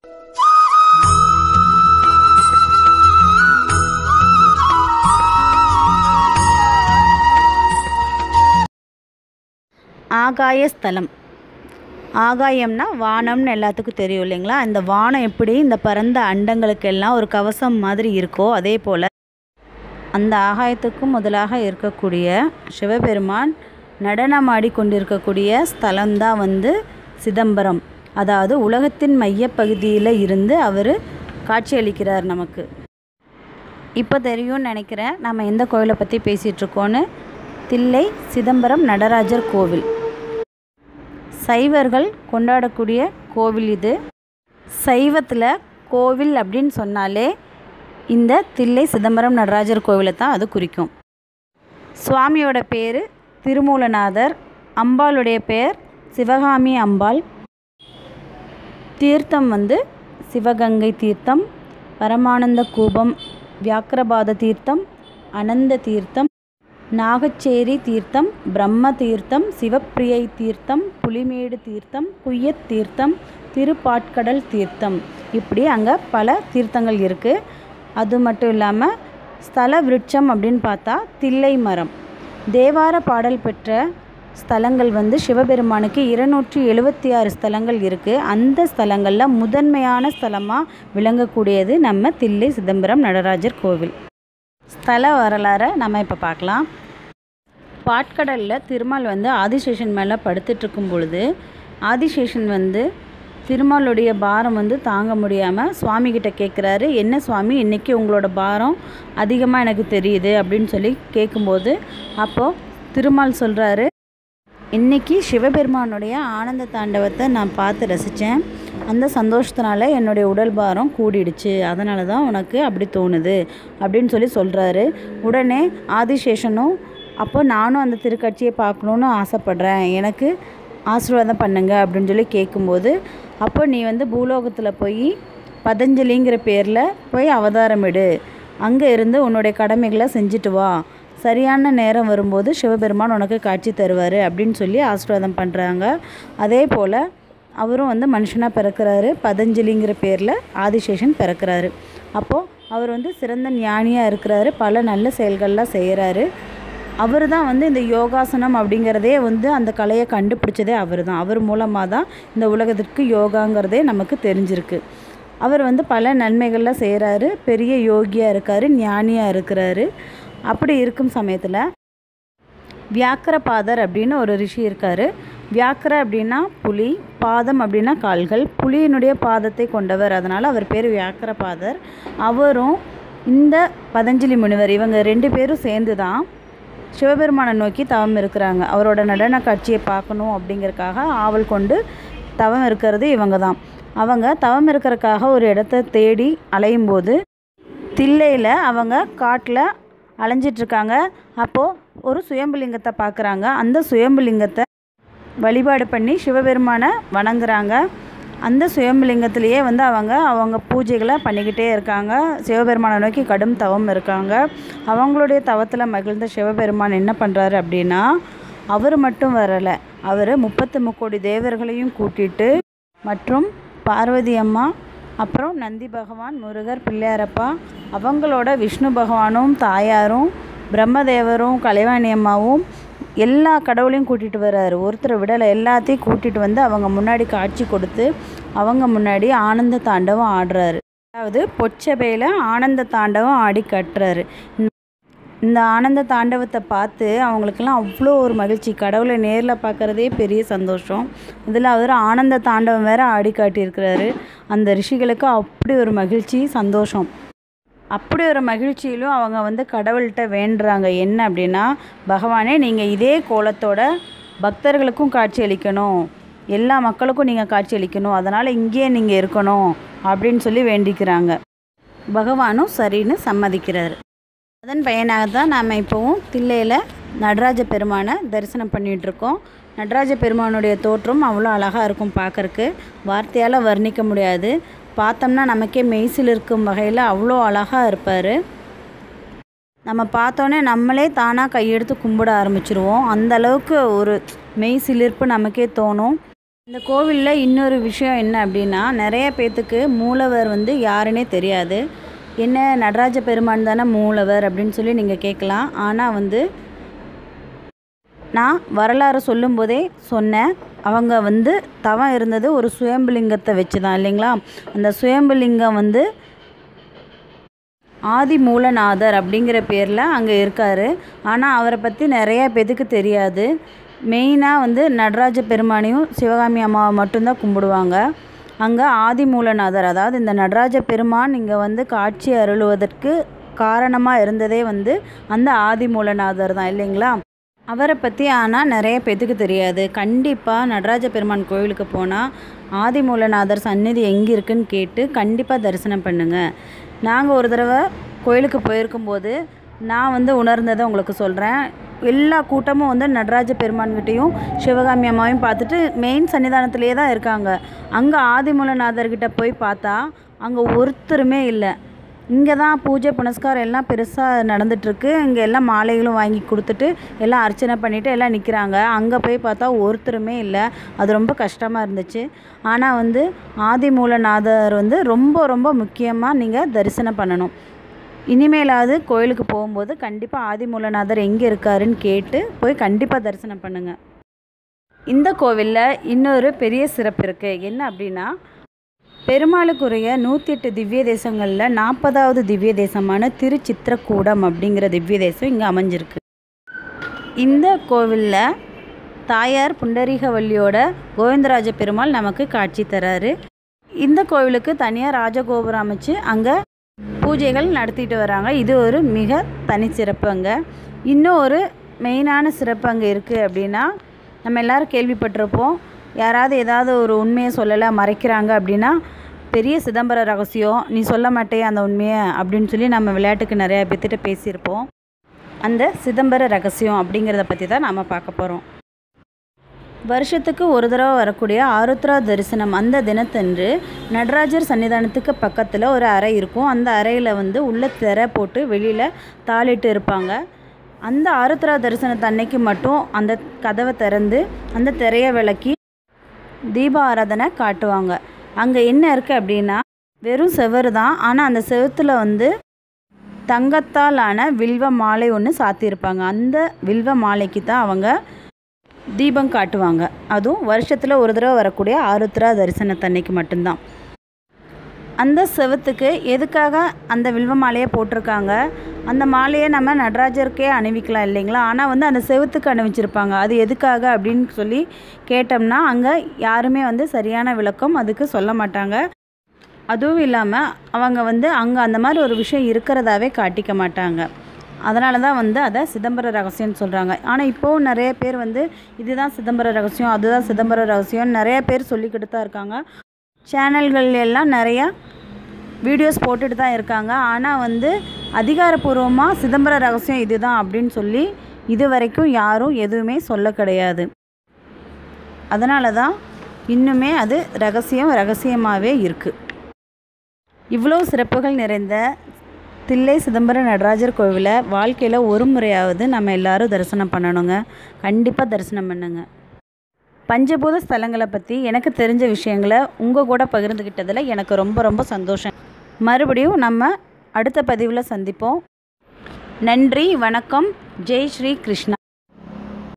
ஆகாய ஸ்தலம் ஆகாயம்னா வானம்னு எல்லாத்துக்கும் தெரியும் இல்லைங்களா இந்த வானம் எப்படி இந்த பரந்த அண்டங்களுக்கெல்லாம் ஒரு கவசம் மாதிரி இருக்கோ அதே போல் அந்த ஆகாயத்துக்கும் முதலாக இருக்கக்கூடிய சிவபெருமான் நடனமாடி கொண்டிருக்கக்கூடிய ஸ்தலம்தான் வந்து சிதம்பரம் அதாவது உலகத்தின் மையப்பகுதியில் இருந்து அவர் காட்சியளிக்கிறார் நமக்கு இப்போ தெரியும்னு நினைக்கிறேன் நம்ம எந்த கோயிலை பற்றி பேசிகிட்ருக்கோன்னு தில்லை சிதம்பரம் நடராஜர் கோவில் சைவர்கள் கொண்டாடக்கூடிய கோவில் இது சைவத்தில் கோவில் அப்படின்னு சொன்னாலே இந்த தில்லை சிதம்பரம் நடராஜர் கோவிலை தான் அது குறிக்கும் சுவாமியோட பேர் திருமூலநாதர் அம்பாளுடைய பெயர் சிவகாமி அம்பாள் தீர்த்தம் வந்து சிவகங்கை தீர்த்தம் பரமானந்த கூபம் வியாக்கிரபாத தீர்த்தம் அனந்த தீர்த்தம் நாகச்சேரி தீர்த்தம் பிரம்ம தீர்த்தம் சிவப்பிரியை தீர்த்தம் புலிமேடு தீர்த்தம் குய்யத் தீர்த்தம் திருப்பாட்கடல் தீர்த்தம் இப்படி அங்கே பல தீர்த்தங்கள் இருக்குது அது மட்டும் இல்லாமல் ஸ்தல விருட்சம் அப்படின்னு பார்த்தா தில்லை மரம் தேவார பாடல் பெற்ற ஸ்தலங்கள் வந்து சிவபெருமானுக்கு இருநூற்றி எழுபத்தி ஆறு ஸ்தலங்கள் இருக்குது அந்த ஸ்தலங்களில் முதன்மையான ஸ்தலமாக விளங்கக்கூடியது நம்ம தில்லை சிதம்பரம் நடராஜர் கோவில் ஸ்தல வரலாறை நம்ம இப்போ பார்க்கலாம் பாட்கடலில் திருமால் வந்து ஆதிசேஷன் மேலே படுத்துட்டு இருக்கும் பொழுது ஆதிசேஷன் வந்து திருமாலுடைய பாரம் வந்து தாங்க முடியாமல் சுவாமி கிட்ட கேட்குறாரு என்ன சுவாமி இன்றைக்கி உங்களோட பாரம் அதிகமாக எனக்கு தெரியுது அப்படின்னு சொல்லி கேட்கும்போது அப்போது திருமால் சொல்கிறாரு இன்றைக்கி சிவபெருமானுடைய ஆனந்த தாண்டவத்தை நான் பார்த்து ரசித்தேன் அந்த சந்தோஷத்தினால என்னுடைய உடல் பாரம் கூடிடுச்சு அதனால தான் உனக்கு அப்படி தோணுது அப்படின்னு சொல்லி சொல்கிறாரு உடனே ஆதிசேஷனும் அப்போ நானும் அந்த திருக்காட்சியை பார்க்கணுன்னு ஆசைப்பட்றேன் எனக்கு ஆசீர்வாதம் பண்ணுங்க அப்படின்னு சொல்லி கேட்கும்போது அப்போ நீ வந்து பூலோகத்தில் போய் பதஞ்சலிங்கிற பேரில் போய் அவதாரம் எடு அங்கே இருந்து உன்னுடைய கடமைகளை செஞ்சுட்டு வா சரியான நேரம் வரும்போது சிவபெருமான் உனக்கு காட்சி தருவார் அப்படின்னு சொல்லி ஆசீர்வாதம் பண்ணுறாங்க அதே போல் அவரும் வந்து மனுஷனாக பிறக்கிறாரு பதஞ்சலிங்கிற பேரில் ஆதிசேஷன் பிறக்கிறாரு அப்போது அவர் வந்து சிறந்த ஞானியாக இருக்கிறாரு பல நல்ல செயல்கள்லாம் செய்கிறாரு அவர் தான் வந்து இந்த யோகாசனம் அப்படிங்கிறதே வந்து அந்த கலையை கண்டுபிடிச்சதே அவர் தான் அவர் மூலமாக தான் இந்த உலகத்திற்கு யோகாங்கிறதே நமக்கு தெரிஞ்சிருக்கு அவர் வந்து பல நன்மைகள்லாம் செய்கிறாரு பெரிய யோகியாக இருக்கார் ஞானியாக இருக்கிறாரு அப்படி இருக்கும் சமயத்தில் வியாக்கரபாதர் அப்படின்னு ஒரு ரிஷி இருக்கார் வியாக்கர அப்படின்னா புலி பாதம் அப்படின்னா கால்கள் புலியினுடைய பாதத்தை கொண்டவர் அதனால் அவர் பேர் வியாக்கரபாதர் அவரும் இந்த பதஞ்சலி முனிவர் இவங்க ரெண்டு பேரும் சேர்ந்து தான் சிவபெருமானை நோக்கி தவம் இருக்கிறாங்க அவரோட நடன காட்சியை பார்க்கணும் அப்படிங்கிறதுக்காக ஆவல் கொண்டு தவம் இருக்கிறது இவங்க தான் அவங்க தவம் இருக்கிறதுக்காக ஒரு இடத்த தேடி அலையும் போது தில்லையில் அவங்க காட்டில் அலைஞ்சிட்ருக்காங்க அப்போது ஒரு சுயம்புலிங்கத்தை பார்க்குறாங்க அந்த சுயம்புலிங்கத்தை வழிபாடு பண்ணி சிவபெருமானை வணங்குறாங்க அந்த சுயம்புலிங்கத்திலேயே வந்து அவங்க அவங்க பூஜைகளை பண்ணிக்கிட்டே இருக்காங்க சிவபெருமானை நோக்கி கடும் தவம் இருக்காங்க அவங்களுடைய தவத்தில் மகிழ்ந்த சிவபெருமான் என்ன பண்ணுறாரு அப்படின்னா அவர் மட்டும் வரலை அவர் முப்பத்து முக்கோடி தேவர்களையும் கூட்டிட்டு மற்றும் பார்வதி அம்மா அப்புறம் நந்தி பகவான் முருகர் பிள்ளையாரப்பா அவங்களோட விஷ்ணு பகவானும் தாயாரும் பிரம்மதேவரும் கலைவாணி அம்மாவும் எல்லா கடவுளையும் கூட்டிகிட்டு வர்றாரு ஒருத்தரை விடலை எல்லாத்தையும் கூட்டிகிட்டு வந்து அவங்க முன்னாடி காட்சி கொடுத்து அவங்க முன்னாடி ஆனந்த தாண்டவம் ஆடுறாரு அதாவது பொச்சபையில் ஆனந்த தாண்டவம் ஆடி கட்டுறாரு இந்த ஆனந்த தாண்டவத்தை பார்த்து அவங்களுக்கெல்லாம் அவ்வளோ ஒரு மகிழ்ச்சி கடவுளை நேரில் பார்க்குறதே பெரிய சந்தோஷம் இதில் அவர் ஆனந்த தாண்டவம் வேற ஆடி காட்டியிருக்கிறாரு அந்த ரிஷிகளுக்கு அப்படி ஒரு மகிழ்ச்சி சந்தோஷம் அப்படி ஒரு மகிழ்ச்சியிலும் அவங்க வந்து கடவுள்கிட்ட வேண்டுறாங்க என்ன அப்படின்னா பகவானே நீங்கள் இதே கோலத்தோட பக்தர்களுக்கும் காட்சி அளிக்கணும் எல்லா மக்களுக்கும் நீங்கள் காட்சி அளிக்கணும் அதனால் இங்கேயே நீங்கள் இருக்கணும் அப்படின்னு சொல்லி வேண்டிக்கிறாங்க பகவானும் சரின்னு சம்மதிக்கிறாரு அதன் பயனாக தான் நாம் இப்போவும் தில்லையில் நடராஜ பெருமானை தரிசனம் பண்ணிகிட்ருக்கோம் நடராஜ பெருமானுடைய தோற்றம் அவ்வளோ அழகாக இருக்கும் பார்க்குறக்கு வார்த்தையால் வர்ணிக்க முடியாது பார்த்தோம்னா நமக்கே மெய்சில் இருக்கும் வகையில் அவ்வளோ அழகாக இருப்பார் நம்ம பார்த்தோன்னே நம்மளே தானாக கையெடுத்து கும்பிட ஆரம்பிச்சிருவோம் அந்த அளவுக்கு ஒரு மெய் சிலிர்ப்பு நமக்கே தோணும் இந்த கோவிலில் இன்னொரு விஷயம் என்ன அப்படின்னா நிறைய பேர்த்துக்கு மூலவர் வந்து யாருன்னே தெரியாது என்ன நடராஜ பெருமான் தானே மூலவர் அப்படின்னு சொல்லி நீங்கள் கேட்கலாம் ஆனால் வந்து நான் வரலாறு சொல்லும்போதே சொன்னேன் அவங்க வந்து தவம் இருந்தது ஒரு சுயம்புலிங்கத்தை வச்சு தான் இல்லைங்களா அந்த சுயம்புலிங்கம் வந்து ஆதிமூலநாதர் அப்படிங்கிற பேரில் அங்கே இருக்கார் ஆனால் அவரை பற்றி நிறைய பேத்துக்கு தெரியாது மெயினாக வந்து நடராஜ பெருமானையும் சிவகாமி அம்மாவை மட்டும்தான் கும்பிடுவாங்க அங்கே ஆதிமூலநாதர் அதாவது இந்த நடராஜ பெருமான் இங்கே வந்து காட்சி அருளுவதற்கு காரணமாக இருந்ததே வந்து அந்த ஆதிமூலநாதர் தான் இல்லைங்களா அவரை பற்றி ஆனால் நிறைய பேத்துக்கு தெரியாது கண்டிப்பாக நடராஜ பெருமான் கோவிலுக்கு போனால் ஆதிமூலநாதர் சந்நிதி எங்கே இருக்குன்னு கேட்டு கண்டிப்பாக தரிசனம் பண்ணுங்கள் நாங்கள் ஒரு தடவை கோயிலுக்கு போயிருக்கும்போது நான் வந்து உணர்ந்ததை உங்களுக்கு சொல்கிறேன் எல்லா கூட்டமும் வந்து நடராஜ பெருமான்கிட்டையும் சிவகாமி அம்மாவையும் பார்த்துட்டு மெயின் சன்னிதானத்திலே தான் இருக்காங்க அங்கே ஆதிமூலநாதர்கிட்ட போய் பார்த்தா அங்கே ஒருத்தருமே இல்லை இங்கே தான் பூஜை புனஸ்காரம் எல்லாம் பெருசாக நடந்துட்டுருக்கு இங்கே எல்லாம் மாலைகளும் வாங்கி கொடுத்துட்டு எல்லாம் அர்ச்சனை பண்ணிவிட்டு எல்லாம் நிற்கிறாங்க அங்கே போய் பார்த்தா ஒருத்தருமே இல்லை அது ரொம்ப கஷ்டமாக இருந்துச்சு ஆனால் வந்து ஆதிமூலநாதர் வந்து ரொம்ப ரொம்ப முக்கியமாக நீங்கள் தரிசனம் பண்ணணும் இனிமேலாவது கோயிலுக்கு போகும்போது கண்டிப்பாக ஆதிமூலநாதர் எங்கே இருக்காருன்னு கேட்டு போய் கண்டிப்பாக தரிசனம் பண்ணுங்கள் இந்த கோவிலில் இன்னொரு பெரிய சிறப்பு இருக்குது என்ன அப்படின்னா பெருமாளுக்குரிய நூற்றி எட்டு திவ்ய தேசங்களில் நாற்பதாவது திவ்ய தேசமான திருச்சித்திரக்கூடம் அப்படிங்கிற திவ்ய தேசம் இங்கே அமைஞ்சிருக்கு இந்த கோவிலில் தாயார் புண்டரீகவல்லியோட கோவிந்தராஜ பெருமாள் நமக்கு காட்சி தராரு இந்த கோவிலுக்கு தனியாக ராஜகோபுரம் அமைச்சு அங்கே பூஜைகள் நடத்திட்டு வராங்க இது ஒரு மிக தனிச்சிறப்பு அங்கே இன்னும் ஒரு மெயினான சிறப்பு அங்கே இருக்குது அப்படின்னா நம்ம எல்லாரும் கேள்விப்பட்டிருப்போம் யாராவது ஏதாவது ஒரு உண்மையை சொல்லலை மறைக்கிறாங்க அப்படின்னா பெரிய சிதம்பர ரகசியம் நீ சொல்ல மாட்டே அந்த உண்மையை அப்படின்னு சொல்லி நம்ம விளையாட்டுக்கு நிறையா பேர்த்திட்ட பேசியிருப்போம் அந்த சிதம்பர ரகசியம் அப்படிங்கிறத பற்றி தான் நாம் பார்க்க போகிறோம் வருஷத்துக்கு ஒரு தடவை வரக்கூடிய ஆருத்ரா தரிசனம் அந்த தினத்தன்று நடராஜர் சன்னிதானத்துக்கு பக்கத்தில் ஒரு அறை இருக்கும் அந்த அறையில் வந்து உள்ள திரை போட்டு வெளியில் தாளிட்டு இருப்பாங்க அந்த ஆருத்ரா தரிசனத்து அன்னைக்கு மட்டும் அந்த கதவை திறந்து அந்த திரையை விளக்கி தீப ஆராதனை காட்டுவாங்க அங்கே என்ன இருக்குது அப்படின்னா வெறும் செவரு தான் ஆனால் அந்த செவுத்தில் வந்து தங்கத்தால் ஆன வில்வ மாலை ஒன்று சாத்தியிருப்பாங்க அந்த வில்வ மாலைக்கு தான் அவங்க தீபம் காட்டுவாங்க அதுவும் வருஷத்தில் ஒரு தடவை வரக்கூடிய ஆருத்ரா தரிசனத்தன்னைக்கு மட்டும்தான் அந்த செவத்துக்கு எதுக்காக அந்த வில்வ மாலையை போட்டிருக்காங்க அந்த மாலையை நம்ம நடராஜருக்கே அணிவிக்கலாம் இல்லைங்களா ஆனால் வந்து அந்த செவத்துக்கு அணிவிச்சிருப்பாங்க அது எதுக்காக அப்படின்னு சொல்லி கேட்டோம்னா அங்கே யாருமே வந்து சரியான விளக்கம் அதுக்கு சொல்ல மாட்டாங்க அதுவும் இல்லாமல் அவங்க வந்து அங்கே அந்த மாதிரி ஒரு விஷயம் இருக்கிறதாவே காட்டிக்க மாட்டாங்க அதனால தான் வந்து அதை சிதம்பர ரகசியம்னு சொல்கிறாங்க ஆனால் இப்போவும் நிறைய பேர் வந்து இதுதான் சிதம்பர ரகசியம் அதுதான் சிதம்பர ரகசியம் நிறைய பேர் சொல்லிக்கிட்டு தான் இருக்காங்க சேனல்கள் எல்லாம் நிறையா வீடியோஸ் போட்டுட்டு தான் இருக்காங்க ஆனால் வந்து அதிகாரப்பூர்வமாக சிதம்பர ரகசியம் இதுதான் அப்படின்னு சொல்லி இது வரைக்கும் யாரும் எதுவுமே சொல்ல கிடையாது அதனால தான் இன்னுமே அது ரகசியம் ரகசியமாகவே இருக்குது இவ்வளோ சிறப்புகள் நிறைந்த தில்லை சிதம்பர நடராஜர் கோவிலை வாழ்க்கையில் ஒரு முறையாவது நம்ம எல்லாரும் தரிசனம் பண்ணணுங்க கண்டிப்பாக தரிசனம் பண்ணுங்க பஞ்சபூத ஸ்தலங்களை பற்றி எனக்கு தெரிஞ்ச விஷயங்களை உங்கள் கூட பகிர்ந்துக்கிட்டதில் எனக்கு ரொம்ப ரொம்ப சந்தோஷம் மறுபடியும் நம்ம அடுத்த பதிவில் சந்திப்போம் நன்றி வணக்கம் ஜெய் ஸ்ரீ கிருஷ்ணா